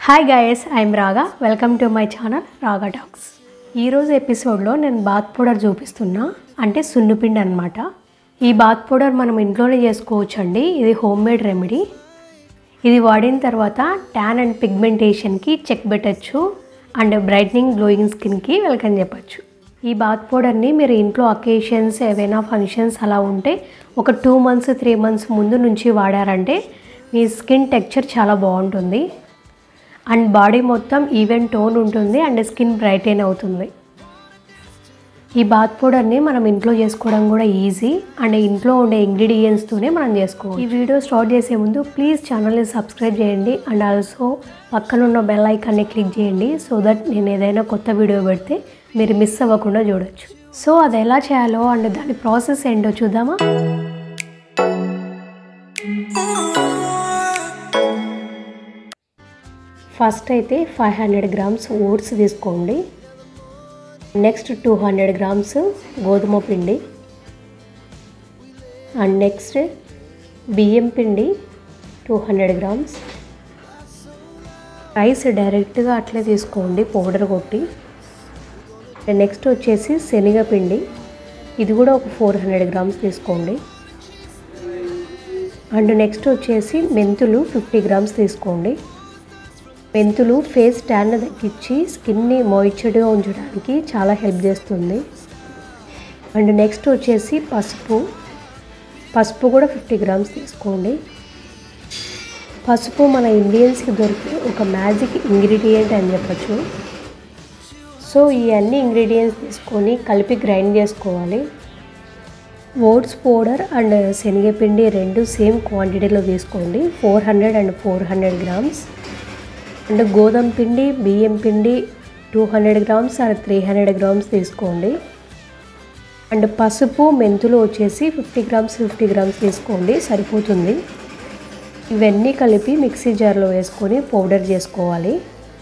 hi guys I'm Raga welcome to my channel Raga talks ఈరోజు ఎపిసోడ్లో నేను బాత్ పౌడర్ చూపిస్తున్నా అంటే సున్నుపిండి అనమాట ఈ బాత్ పౌడర్ మనం ఇంట్లోనే చేసుకోవచ్చు అండి ఇది హోమ్ మేడ్ రెమెడీ ఇది వాడిన తర్వాత ట్యాన్ అండ్ పిగ్మెంటేషన్కి చెక్ పెట్టచ్చు అండ్ బ్రైట్నింగ్ గ్లోయింగ్ స్కిన్కి వెల్కమ్ చెప్పచ్చు ఈ బాత్ పౌడర్ని మీరు ఇంట్లో అకేషన్స్ ఏవైనా ఫంక్షన్స్ అలా ఉంటే ఒక టూ మంత్స్ త్రీ మంత్స్ ముందు నుంచి వాడారంటే మీ స్కిన్ టెక్చర్ చాలా బాగుంటుంది అండ్ బాడీ మొత్తం ఈవెన్ టోన్ ఉంటుంది అండ్ స్కిన్ బ్రైటెన్ అవుతుంది ఈ బాత్ పౌడర్ని మనం ఇంట్లో చేసుకోవడం కూడా ఈజీ అండ్ ఇంట్లో ఉండే ఇంగ్రీడియంట్స్తోనే మనం చేసుకోవచ్చు ఈ వీడియో స్టార్ట్ చేసే ముందు ప్లీజ్ ఛానల్ని సబ్స్క్రైబ్ చేయండి అండ్ ఆల్సో పక్కన ఉన్న బెల్ ఐకాన్ని క్లిక్ చేయండి సో దట్ నేను ఏదైనా కొత్త వీడియో పెడితే మీరు మిస్ అవ్వకుండా చూడొచ్చు సో అది ఎలా చేయాలో అండ్ దాని ప్రాసెస్ ఏంటో చూద్దామా ఫస్ట్ అయితే ఫైవ్ హండ్రెడ్ గ్రామ్స్ ఓట్స్ తీసుకోండి నెక్స్ట్ టూ హండ్రెడ్ గ్రామ్స్ గోధుమ పిండి అండ్ నెక్స్ట్ బియ్యం పిండి టూ హండ్రెడ్ గ్రామ్స్ రైస్ డైరెక్ట్గా అట్లే తీసుకోండి పౌడర్ కొట్టి నెక్స్ట్ వచ్చేసి శనగపిండి ఇది కూడా ఒక ఫోర్ హండ్రెడ్ గ్రామ్స్ తీసుకోండి అండ్ నెక్స్ట్ వచ్చేసి మెంతులు ఫిఫ్టీ గ్రామ్స్ తీసుకోండి మెంతులు ఫేస్ ట్యాన్ తగ్గించి స్కిన్ని మాయిశ్చర్డ్గా ఉంచడానికి చాలా హెల్ప్ చేస్తుంది అండ్ నెక్స్ట్ వచ్చేసి పసుపు పసుపు కూడా ఫిఫ్టీ గ్రామ్స్ తీసుకోండి పసుపు మన ఇండియన్స్కి దొరికే ఒక మ్యాజిక్ ఇంగ్రీడియంట్ అని చెప్పచ్చు సో ఈ అన్ని ఇంగ్రీడియంట్స్ తీసుకొని కలిపి గ్రైండ్ చేసుకోవాలి ఓట్స్ పౌడర్ అండ్ శనగపిండి రెండు సేమ్ క్వాంటిటీలో తీసుకోండి four hundred and four hundred grams and గోధుమ పిండి బియ్యం పిండి two hundred grams or three hundred grams తీసుకోండి అండ్ పసుపు మెంతులు వచ్చేసి ఫిఫ్టీ గ్రామ్స్ ఫిఫ్టీ గ్రామ్స్ తీసుకోండి సరిపోతుంది ఇవన్నీ కలిపి మిక్సీ జార్లో వేసుకొని పౌడర్ చేసుకోవాలి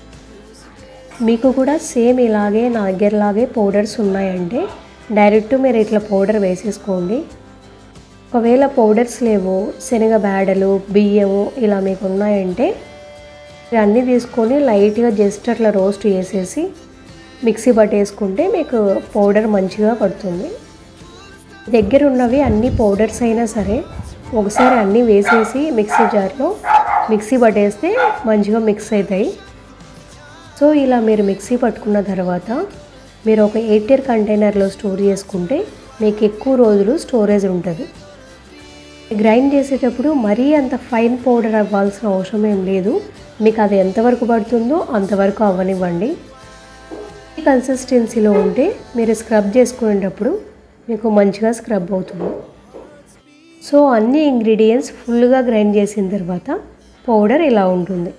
మీకు కూడా సేమ్ ఇలాగే నా దగ్గరలాగే పౌడర్స్ ఉన్నాయంటే డైరెక్ట్ మీరు ఇట్లా పౌడర్ వేసేసుకోండి ఒకవేళ పౌడర్స్ లేవు శనగ బేడలు బియ్యము ఇలా మీకు ఉన్నాయంటే అన్నీ తీసుకొని లైట్గా జస్ట్ అట్లా రోస్ట్ చేసేసి మిక్సీ పట్టేసుకుంటే మీకు పౌడర్ మంచిగా పడుతుంది దగ్గర ఉన్నవి అన్ని పౌడర్స్ అయినా సరే ఒకసారి అన్నీ వేసేసి మిక్సీ జార్లో మిక్సీ పట్టేస్తే మంచిగా మిక్స్ అవుతాయి సో ఇలా మీరు మిక్సీ పట్టుకున్న తర్వాత మీరు ఒక ఎయిటీర్ కంటైనర్లో స్టోర్ చేసుకుంటే మీకు ఎక్కువ రోజులు స్టోరేజ్ ఉంటుంది గ్రైండ్ చేసేటప్పుడు మరీ అంత ఫైన్ పౌడర్ అవ్వాల్సిన అవసరం ఏం లేదు మీకు అది ఎంతవరకు పడుతుందో అంతవరకు అవ్వనివ్వండి ఈ కన్సిస్టెన్సీలో ఉంటే మీరు స్క్రబ్ చేసుకునేటప్పుడు మీకు మంచిగా స్క్రబ్ అవుతుంది సో అన్ని ఇంగ్రీడియంట్స్ ఫుల్గా గ్రైండ్ చేసిన తర్వాత పౌడర్ ఇలా ఉంటుంది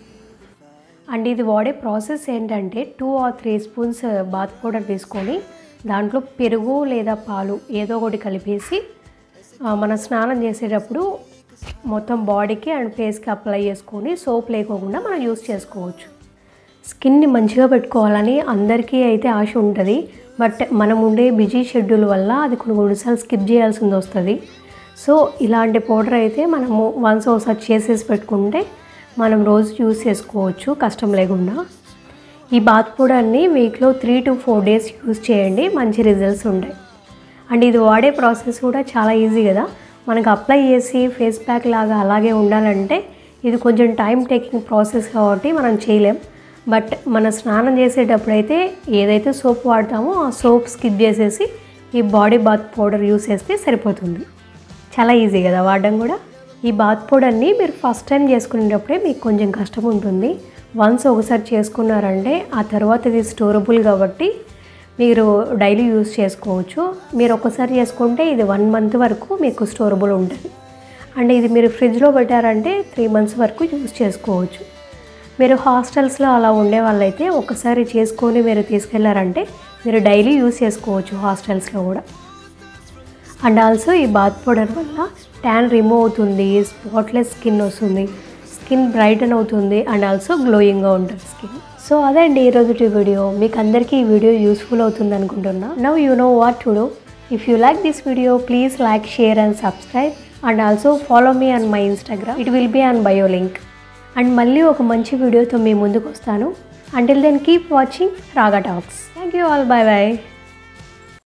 అండ్ ఇది వాడే ప్రాసెస్ ఏంటంటే two or three spoons bath powder తీసుకొని దాంట్లో పెరుగు లేదా పాలు ఏదో ఒకటి కలిపేసి మనం స్నానం చేసేటప్పుడు మొత్తం బాడీకి అండ్ ఫేస్కి అప్లై చేసుకొని సోప్ లేకోకుండా మనం యూస్ చేసుకోవచ్చు స్కిన్ని మంచిగా పెట్టుకోవాలని అందరికీ అయితే ఆశ ఉంటుంది బట్ మనం ఉండే బిజీ షెడ్యూల్ వల్ల అది కొన్ని కొన్నిసార్లు స్కిప్ చేయాల్సింది వస్తుంది సో ఇలాంటి పౌడర్ అయితే మనము వన్స్ ఒకసారి చేసేసి పెట్టుకుంటే మనం రోజు యూస్ చేసుకోవచ్చు కష్టం లేకుండా ఈ బాత్ పౌడర్ని వీక్లో three to four days use చేయండి మంచి రిజల్ట్స్ ఉంటాయి అండ్ ఇది వాడే ప్రాసెస్ కూడా చాలా ఈజీ కదా మనకు అప్లై చేసి ఫేస్ ప్యాక్ లాగా అలాగే ఉండాలంటే ఇది కొంచెం టైం టేకింగ్ ప్రాసెస్ కాబట్టి మనం చేయలేం బట్ మన స్నానం చేసేటప్పుడు అయితే ఏదైతే సోప్ వాడతామో ఆ సోప్ స్కిప్ చేసేసి ఈ బాడీ బాత్ పౌడర్ యూస్ చేస్తే సరిపోతుంది చాలా ఈజీ కదా వాడడం కూడా ఈ బాత్ పౌడర్ని మీరు ఫస్ట్ టైం చేసుకునేటప్పుడే మీకు కొంచెం కష్టం ఉంటుంది వన్స్ ఒకసారి చేసుకున్నారంటే ఆ తర్వాత ఇది స్టోరబుల్ కాబట్టి మీరు డైలీ యూస్ చేసుకోవచ్చు మీరు ఒకసారి చేసుకుంటే ఇది వన్ మంత్ వరకు మీకు స్టోరబుల్ ఉంటుంది అండ్ ఇది మీరు ఫ్రిడ్జ్లో పెట్టారంటే త్రీ మంత్స్ వరకు యూస్ చేసుకోవచ్చు మీరు హాస్టల్స్లో అలా ఉండే వాళ్ళైతే ఒకసారి చేసుకొని మీరు తీసుకెళ్లారంటే మీరు డైలీ యూస్ చేసుకోవచ్చు హాస్టల్స్లో కూడా అండ్ ఆల్సో ఈ బాత్ పౌడర్ వల్ల ట్యాన్ రిమూవ్ అవుతుంది స్పాట్లెస్ స్కిన్ వస్తుంది స్కిన్ బ్రైటన్ అవుతుంది అండ్ ఆల్సో గ్లోయింగ్గా ఉంటుంది స్కిన్ సో అదండి ఈరోజు వీడియో మీకు అందరికీ ఈ వీడియో యూస్ఫుల్ అవుతుంది అనుకుంటున్నా now you know what to do if you like this video please like share and subscribe and also follow me on my Instagram it will be on bio link and మళ్ళీ ఒక మంచి వీడియోతో మీ ముందుకు వస్తాను until then keep watching Raga talks thank you all bye bye